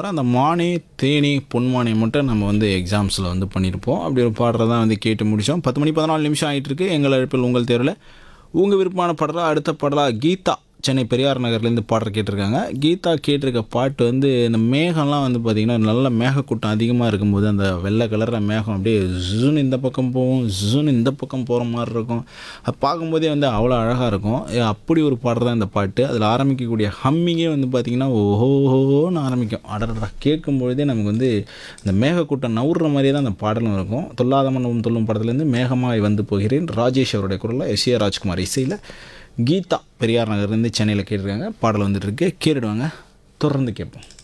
போகிறேன் அந்த மானே தேனி பொன்மானே மட்டும் நம்ம வந்து எக்ஸாம்ஸில் வந்து பண்ணியிருப்போம் அப்படி ஒரு பாடுறதா வந்து கேட்டு முடித்தோம் பத்து மணி பதினாலு நிமிஷம் ஆகிட்டு இருக்கு எங்கள் அழைப்பில் உங்கள் தேர்வில் உங்கள் விருப்பமான பாடலா அடுத்த பாடலா கீதா சென்னை பெரியார் நகர்லேருந்து பாடுற கேட்டிருக்காங்க கீதா கேட்டிருக்க பாட்டு வந்து இந்த மேகம்லாம் வந்து பார்த்திங்கன்னா நல்ல மேகக்கூட்டம் அதிகமாக இருக்கும்போது அந்த வெள்ளை கலரில் மேகம் அப்படியே ஜூன் இந்த பக்கம் போகும் ஜூன் இந்த பக்கம் போகிற மாதிரி இருக்கும் அது பார்க்கும்போதே வந்து அவ்வளோ அழகாக இருக்கும் ஏ, அப்படி ஒரு பாட்டு தான் இந்த பாட்டு அதில் ஆரம்பிக்கக்கூடிய ஹம்மிங்கே வந்து பார்த்திங்கன்னா ஓஹோன்னு ஆரம்பிக்கும் அடடா கேட்கும்பொழுதே நமக்கு வந்து இந்த மேகக்கூட்டம் நவுற மாதிரியே தான் அந்த பாடலும் இருக்கும் தொல்லாத மன்னவும் தொல்லும் படத்துலேருந்து மேகமாய் வந்து போகிறேன் ராஜேஷ் அவருடைய குரலில் எஸ் ஏ ராஜ்குமார் இசையில் கீதா பெரியார் நகர்லேருந்து சென்னையில் கேட்டிருக்காங்க பாடல் வந்துட்டு இருக்கு கேட்டுடுவாங்க தொடர்ந்து கேட்போம்